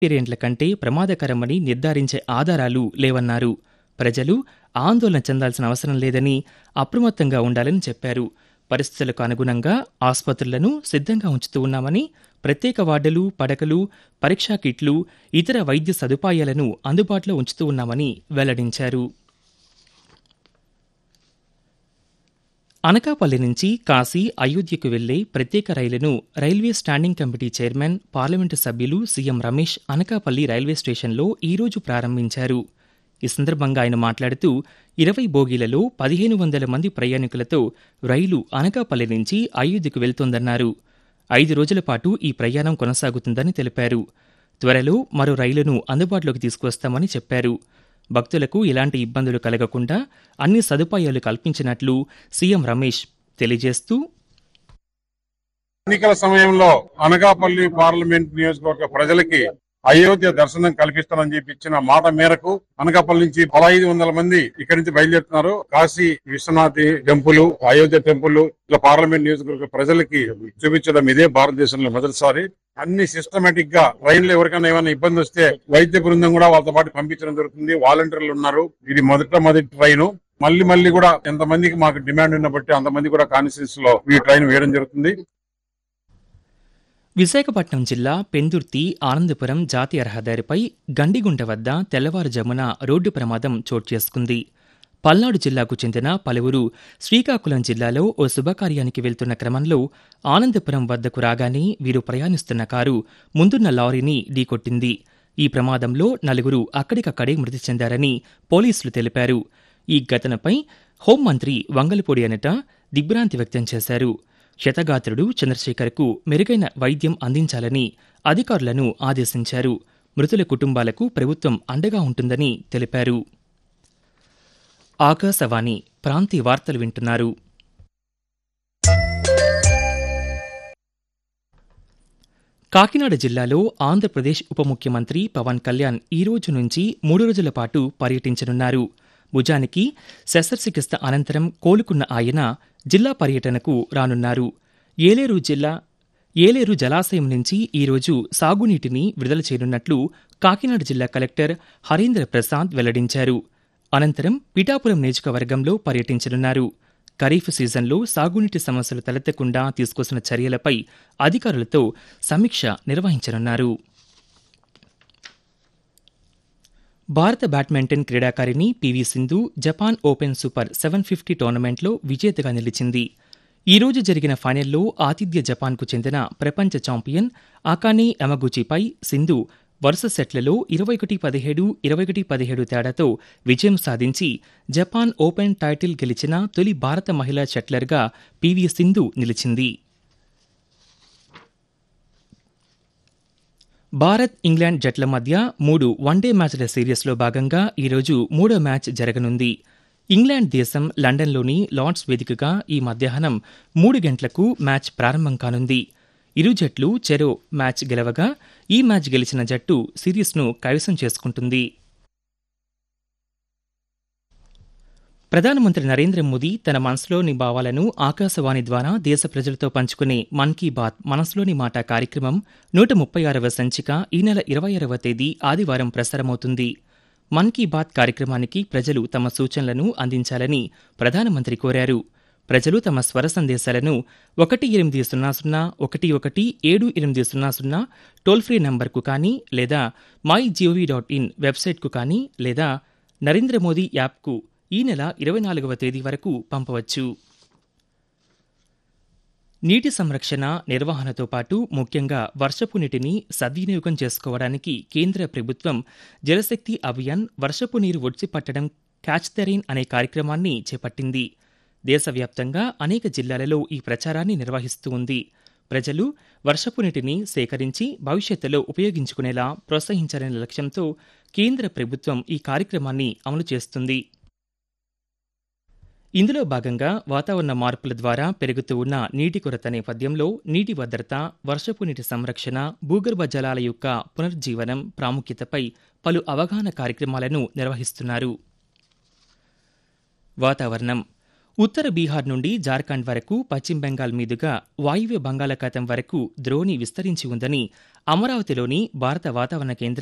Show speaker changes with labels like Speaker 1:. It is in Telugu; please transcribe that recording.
Speaker 1: వేరియంట్ల కంటే ప్రమాదకరమని నిర్ధారించే ఆధారాలు లేవన్నారు ప్రజలు ఆందోళన చెందాల్సిన అవసరం లేదని అప్రమత్తంగా ఉండాలని చెప్పారు పరిస్థితులకు అనుగుణంగా ఆసుపత్రులను సిద్ధంగా ఉంచుతూ ఉన్నామని ప్రత్యేక వార్డులు పడకలు పరీక్షా కిట్లు ఇతర వైద్య సదుపాయాలను అందుబాటులో ఉంచుతూ ఉన్నామని వెల్లడించారు అనకాపల్లి నుంచి కాశీ అయోధ్యకు వెళ్లే ప్రత్యేక రైలును railway standing committee chairman parliament సభ్యులు సీఎం రమేష్ అనకాపల్లి రైల్వే స్టేషన్లో ఈరోజు ప్రారంభించారు ఈ సందర్భంగా ఆయన మాట్లాడుతూ ఇరవై బోగీలలో పదిహేను వందల మంది ప్రయాణికులతో రైలు అనకాపల్లి నుంచి అయోధ్యకు వెళ్తోందన్నారు ఐదు రోజుల పాటు ఈ ప్రయాణం కొనసాగుతుందని తెలిపారు త్వరలో మరో రైలును అందుబాటులోకి తీసుకువస్తామని చెప్పారు భక్తులకు ఎలాంటి ఇబ్బందులు కలగకుండా అన్ని సదుపాయాలు కల్పించినట్లు సీఎం రమేష్ తెలియజేస్తూ
Speaker 2: ఎన్నికల సమయంలో అనకాపల్లి పార్లమెంట్ నియోజకవర్గ ప్రజలకి అయోధ్య దర్శనం కల్పిస్తానని చెప్పి ఇచ్చిన మాట మేరకు అనకాపల్లి నుంచి పదహైదు వందల మంది ఇక్కడి నుంచి బయలుదేరుతున్నారు కాశీ విశ్వనాథ్ టెంపుల్ అయోధ్య టెంపుల్ ఇట్లా పార్లమెంట్ నియోజకవర్గ ప్రజలకి చూపించడం ఇదే భారతదేశంలో మొదటిసారి అన్ని సిస్టమేటిక్ గా ట్రైన్ లో ఎవరికైనా ఏమైనా ఇబ్బంది వస్తే వైద్య బృందం కూడా వాళ్ళతో పాటు పంపించడం జరుగుతుంది వాలంటీర్లు ఉన్నారు ఇది మొదట మొదటి ట్రైన్ మళ్ళీ మళ్ళీ కూడా ఎంతమందికి మాకు డిమాండ్ ఉన్న బట్టి అంతమంది కూడా కాన్స్టిట్యూన్స్ లో ఈ ట్రైన్ వేయడం జరుగుతుంది
Speaker 1: విశాఖపట్నం జిల్లా పెందుర్తి ఆనందపురం జాతీయ రహదారిపై గండిగుంట వద్ద తెల్లవారుజామున రోడ్డు ప్రమాదం చోటు చేసుకుంది పల్నాడు జిల్లాకు చెందిన పలువురు శ్రీకాకుళం జిల్లాలో ఓ శుభకార్యానికి వెళ్తున్న క్రమంలో ఆనందపురం వద్దకు రాగానే వీరు ప్రయాణిస్తున్న కారు ముందున్న లారీని ఢీకొట్టింది ఈ ప్రమాదంలో నలుగురు అక్కడికక్కడే మృతి చెందారని పోలీసులు తెలిపారు ఈ ఘటనపై హోంమంత్రి వంగలపూడి అనట దిగ్భ్రాంతి వ్యక్తం చేశారు క్షతగాత్రుడు చంద్రశేఖర్కు మెరుగైన వైద్యం అందించాలని అధికారులను ఆదేశించారు మృతుల కుటుంబాలకు ప్రభుత్వం అండగా ఉంటుందని తెలిపారు ఆకాశవాణి ప్రాంతీయ వార్తలు వింటున్నారు కాకినాడ జిల్లాలో ఆంధ్రప్రదేశ్ ఉప ముఖ్యమంత్రి పవన్ కళ్యాణ్ ఈ రోజు నుంచి మూడు రోజుల పాటు పర్యటించనున్నారు భుజానికి శస్త్రచికిత్స అనంతరం కోలుకున్న ఆయన జిల్లా పర్యటనకు రానున్నారు ఏలేరు జిల్లా ఏలేరు జలాశయం నుంచి ఈరోజు సాగునీటిని విడుదల చేయనున్నట్లు కాకినాడ జిల్లా కలెక్టర్ హరీంద్ర ప్రసాద్ వెల్లడించారు అనంతరం పిఠాపురం నియోజకవర్గంలో పర్యటించనున్నారు ఖరీఫ్ సీజన్లో సాగునీటి సమస్యలు తలెత్తకుండా తీసుకొస్తున్న చర్యలపై అధికారులతో సమీక్ష నిర్వహించనున్నారు భారత బ్యాడ్మింటన్ క్రీడాకారిణి PV Sindhu Japan Open super seven fifty టోర్నమెంట్లో విజేతగా నిలిచింది ఈ రోజు జరిగిన ఫైనల్లో ఆతిథ్య జపాన్కు చెందిన ప్రపంచ ఛాంపియన్ అకానే యమగుచిపై సింధు వరుస సెట్లలో ఇరవై ఒకటి పదిహేడు ఇరవై ఒకటి పదిహేడు తేడాతో విజయం సాధించి జపాన్ ఓపెన్ టైటిల్ గెలిచిన తొలి భారత మహిళా షట్లర్గా పివి సింధు నిలిచింది భారత్ ఇంగ్లాండ్ జట్ల మధ్య మూడు వన్డే మ్యాచ్ల సిరీస్లో భాగంగా ఈరోజు మూడో మ్యాచ్ జరగనుంది ఇంగ్లాండ్ దేశం లండన్లోని లార్డ్స్ వేదికగా ఈ మధ్యాహ్నం మూడు గంటలకు మ్యాచ్ ప్రారంభం కానుంది ఇరు జట్లు చెరో మ్యాచ్ గెలవగా ఈ మ్యాచ్ గెలిచిన జట్టు సిరీస్ను కైవసం చేసుకుంటుంది ప్రధానమంత్రి నరేంద్ర మోదీ తన మనసులోని భావాలను ఆకాశవాణి ద్వారా దేశ ప్రజలతో పంచుకునే మన్ కీ బాత్ మనసులోని మాట కార్యక్రమం నూట ముప్పై ఆరవ సంచిక ఈ నెల ఇరవై ఆరవ తేదీ ఆదివారం ప్రసారమవుతుంది మన్ కీ బాత్ కార్యక్రమానికి ప్రజలు తమ సూచనలను అందించాలని ప్రధానమంత్రి కోరారు ప్రజలు తమ స్వర సందేశాలను ఒకటి ఎనిమిది సున్నా సున్నా ఒకటి ఒకటి ఏడు ఎనిమిది సున్నా సున్నా టోల్ ఫ్రీ నంబర్కు కానీ లేదా మై జిఓవి డాట్ ఇన్ వెబ్సైట్కు కానీ లేదా నరేంద్ర మోదీ యాప్కు ఈ నెల ఇరవై నాలుగవ తేదీ వరకు పంపవచ్చు నీటి సంరక్షణ నిర్వహణతో పాటు ముఖ్యంగా వర్షపు నీటిని సద్వినియోగం చేసుకోవడానికి కేంద్ర ప్రభుత్వం జలశక్తి అభియాన్ వర్షపు నీరు ఒడిసిపట్టడం క్యాచ్ ద రెయిన్ అనే కార్యక్రమాన్ని చేపట్టింది దేశవ్యాప్తంగా అనేక జిల్లాలలో ఈ ప్రచారాన్ని నిర్వహిస్తూ ఉంది ప్రజలు వర్షపు నీటిని సేకరించి భవిష్యత్తులో ఉపయోగించుకునేలా ప్రోత్సహించాలనే లక్ష్యంతో కేంద్ర ప్రభుత్వం ఈ కార్యక్రమాన్ని అమలు చేస్తుంది ఇందులో భాగంగా వాతావరణ మార్పుల ద్వారా పెరుగుతూ ఉన్న నీటి కొరత నేపథ్యంలో నీటి భద్రత వర్షపు నీటి సంరక్షణ భూగర్భ జలాల యొక్క పునరుజ్జీవనం ప్రాముఖ్యతపై పలు అవగాహన కార్యక్రమాలను నిర్వహిస్తున్నారు వాతావరణం ఉత్తర బీహార్ నుండి జార్ఖండ్ వరకు పశ్చిమ బెంగాల్ మీదుగా వాయువ్య బంగాళాఖాతం వరకు ద్రోణి విస్తరించి ఉందని అమరావతిలోని భారత వాతావరణ కేంద్రం